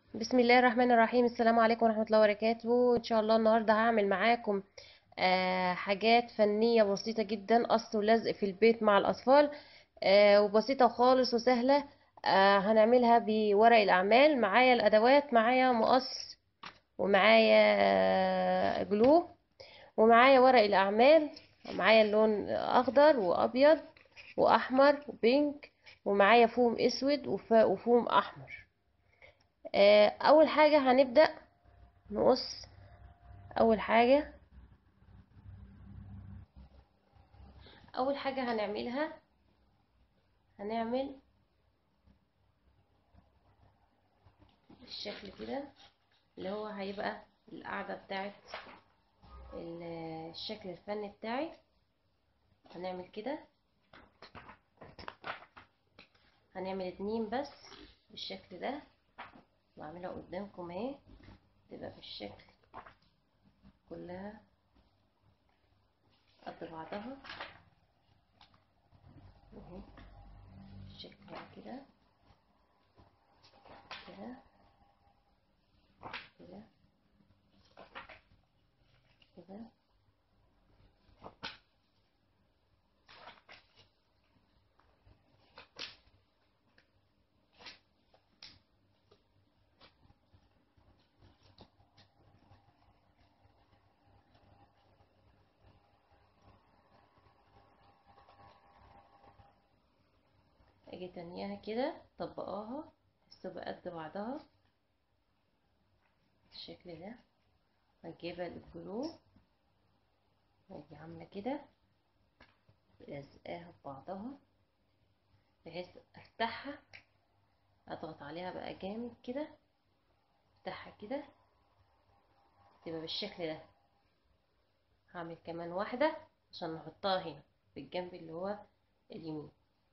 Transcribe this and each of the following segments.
بسم الله الرحمن الرحيم السلام عليكم ورحمة الله وبركاته ان شاء الله النهاردة هعمل معاكم آه حاجات فنية بسيطة جدا قص ولزق في البيت مع الأطفال آه وبسيطة خالص وسهلة آه هنعملها بورق الأعمال معايا الأدوات معايا مقص ومعايا آه جلو ومعايا ورق الأعمال معايا اللون أخضر وأبيض وأحمر وبينك ومعايا فوم أسود وف- وفوم أحمر آه، اول حاجة هنبدأ نقص اول حاجة اول حاجة هنعملها هنعمل الشكل كده اللي هو هيبقى القاعدة بتاعت ال- الشكل الفني بتاعي هنعمل كده هنعمل اتنين بس بالشكل ده واعملها قدامكم اهي تبقى بالشكل كلها قد بعضها اهي بالشكل ده كده كده كده كده اجي تانيها كده طبقاها تبقى قد بعضها بالشكل ده هجيبها الجلو واجي عامله كده لازقاها ببعضها بحيث افتحها اضغط عليها بقى جامد كده افتحها كده تبقى بالشكل ده هعمل كمان واحدة عشان نحطها هنا في الجنب اللي هو اليمين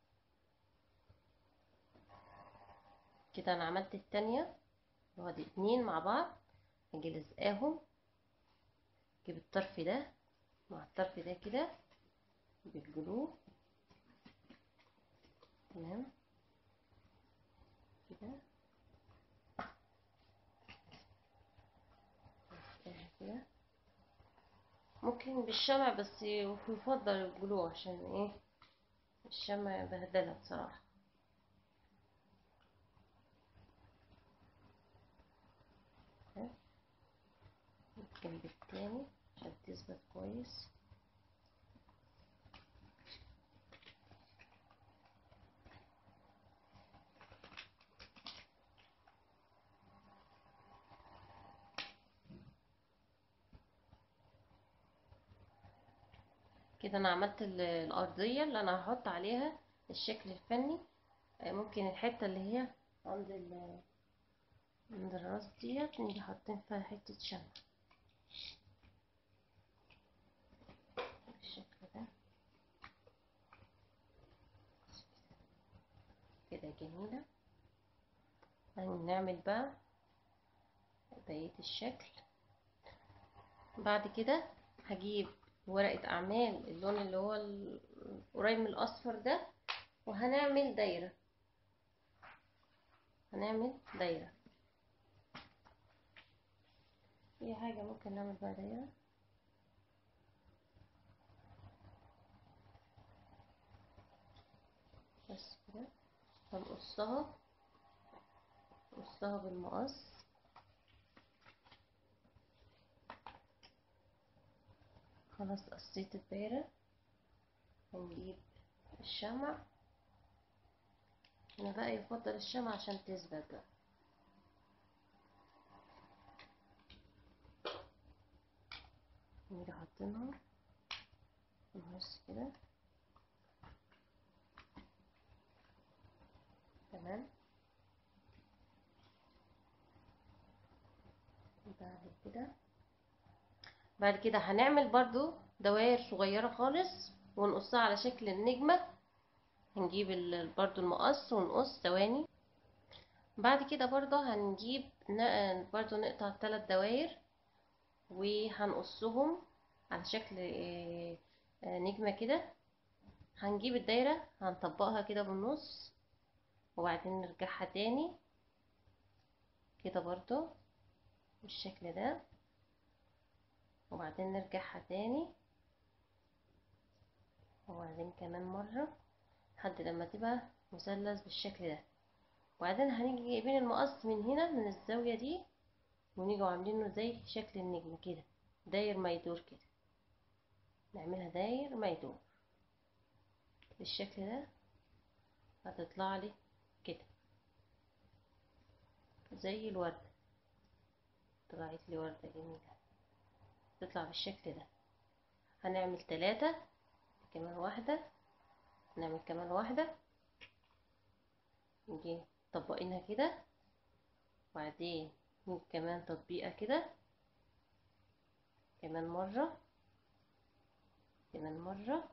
كده انا عملت التانية اللي هو دي اتنين مع بعض هاجي لازقاهم اجيب الطرف ده مع الطرف ده كده بالجلو تمام كده لازقاها كده ممكن بالشمع بس يفضل الجلو عشان ايه الشمع بهدلها بصراحة الجنب التاني عشان تثبت كويس كده انا عملت ال- الارضيه اللي انا هحط عليها الشكل الفني آه، ممكن الحته اللي هي عند ال عند الراس ديت نيجي حاطين فيها حته شمع بالشكل ده كده جميله هنعمل بقى بقيه الشكل بعد كده هجيب ورقة أعمال اللون اللي هو ال- قريب من الأصفر ده وهنعمل دايرة هنعمل دايرة في حاجة ممكن نعمل بقى دايرة بس كده هنقصها نقصها بالمقص خلاص قصيت الدايرة هنجيب الشمع هنا بقى يفضل الشمع عشان تثبت بقى نيجي حاطينها في النص كده تمام بعد كده بعد كده هنعمل برضو دوائر صغيرة خالص ونقصها على شكل النجمة هنجيب ال- برضو المقص ونقص ثواني بعد كده برضو هنجيب ن- برضو نقطع ثلاث دوائر وهنقصهم على شكل آه، آه، نجمة كده هنجيب الدايرة هنطبقها كده بالنص وبعدين نرجعها تاني كده برضو بالشكل ده وبعدين نرجعها تاني وبعدين كمان مرة لحد لما تبقى مثلث بالشكل ده وبعدين هنيجي جايبين المقص من هنا من الزاوية دي ونيجي عاملينه زي شكل النجم كده داير ما يدور كده نعملها داير ما يدور بالشكل ده هتطلع لي كده زي الوردة طلعت لي وردة جميلة تطلع بالشكل ده هنعمل ثلاثة كمان واحدة نعمل كمان واحدة نجي طبقينها كده وبعدين نجي كمان تطبيقة كده كمان مرة كمان مرة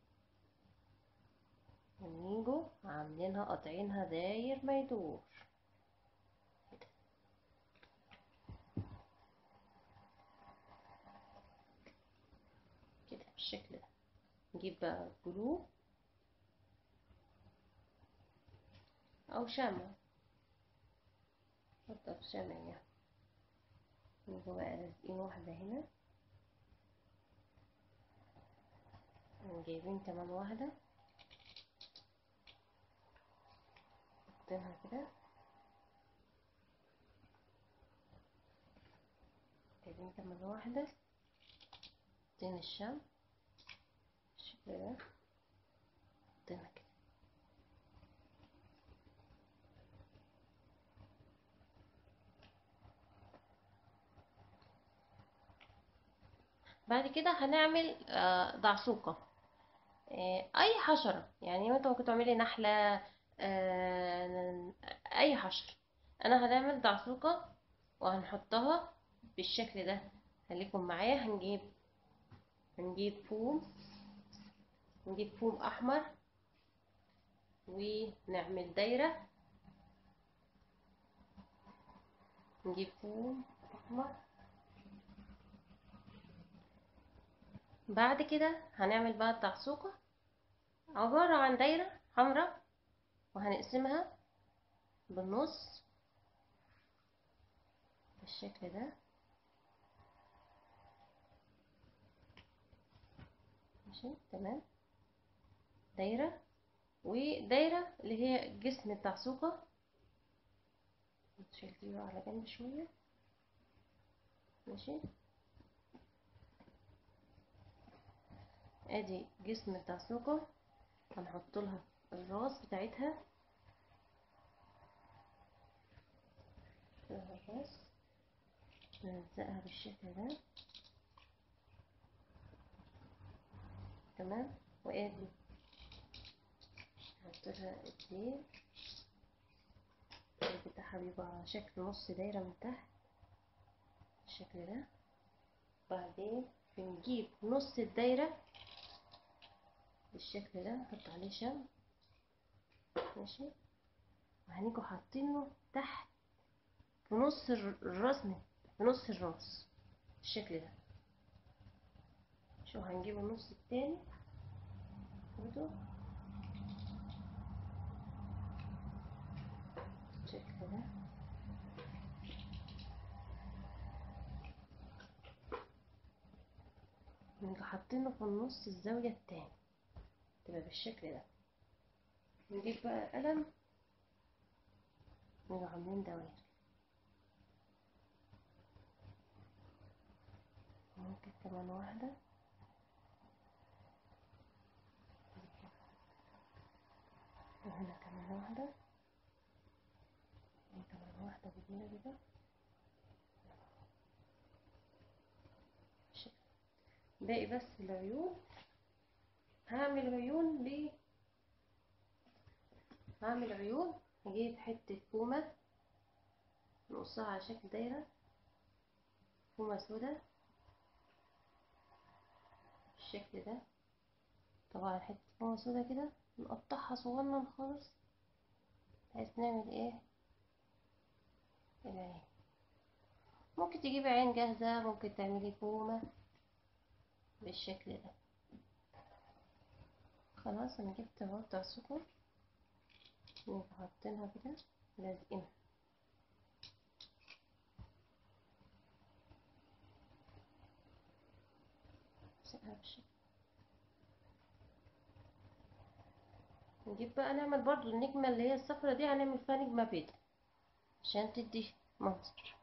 ونيجوا عاملينها قاطعينها داير ما يدور كده. كده بالشكل ده نجيب بقى جلو او شمع نحطها في شمع يعني نيجوا بقى لازقين واحدة هنا وجايبين كمان واحدة حاطينها كده جايبين كمان واحدة حاطين الشمع بالشكل ده حاطينها كده بعد كده هنعمل آه، دعسوقة آه، اي حشرة يعني انت ممكن تعملي نحلة آه، اي حشرة انا هنعمل دعسوقة وهنحطها بالشكل ده خليكم معايا هنجيب هنجيب فوم نجيب فوم احمر ونعمل دايرة نجيب فوم احمر بعد كده هنعمل بقى الدعسوقة عبارة عن دايرة حمراء وهنقسمها بالنص بالشكل ده ماشي تمام دايرة ودايرة اللي هي جسم الدعسوقة نشيل دي على جنب شوية ماشي ادي جسم الدعسوقة هنحط لها الراس بتاعتها كده الراس نلزقها بالشكل ده تمام وادي نحط لها الديل الديل بتاعها بيبقى على شكل نص دايرة من تحت بالشكل ده بعدين بنجيب نص الدايرة بالشكل ده نحط عليه شمع ماشي وهنيجوا حاطينه تحت في نص الر- الراس من في نص الراس بالشكل ده شو هنجيب النص التاني برضو بالشكل ده نيجي حاطينه في النص الزاوية التاني تبقى بالشكل ده نجيب بقى قلم نيجي عاملين دوائر ممكن كمان واحدة وهنا كمان واحدة هنا كمان واحدة كبيرة كده بالشكل. باقي بس العيون هعمل عيون ل هعمل عيون هجيب حتة فومة نقصها على شكل دايرة فومة سودا بالشكل ده طبعا حتة فومة سودا كده نقطعها صغنن خالص بحيث نعمل ايه العين ممكن تجيبي عين جاهزة ممكن تعملي فومة بالشكل ده خلاص انا جبت اهو بتاع السكر نيجي حاطينها كده لازقينها نجيب بقى نعمل برضو النجمة اللي هي الصفرة دي هنعمل فيها نجمة بيضة عشان تدي منظر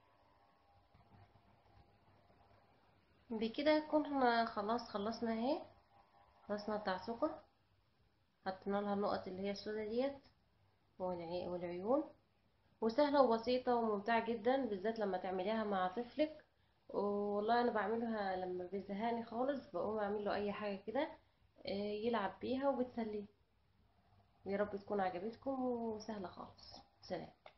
بكده كنا خلاص خلصنا اهي خلصنا التعسقة حطينا لها النقط اللي هي السودا ديت والعي- والعيون وسهلة وبسيطة وممتعة جدا بالذات لما تعمليها مع طفلك والله انا بعملها لما بيزهقني خالص بقوم اعمل له اي حاجة كده آه، يلعب بيها وبتسليه يا رب تكون عجبتكم وسهلة خالص سلام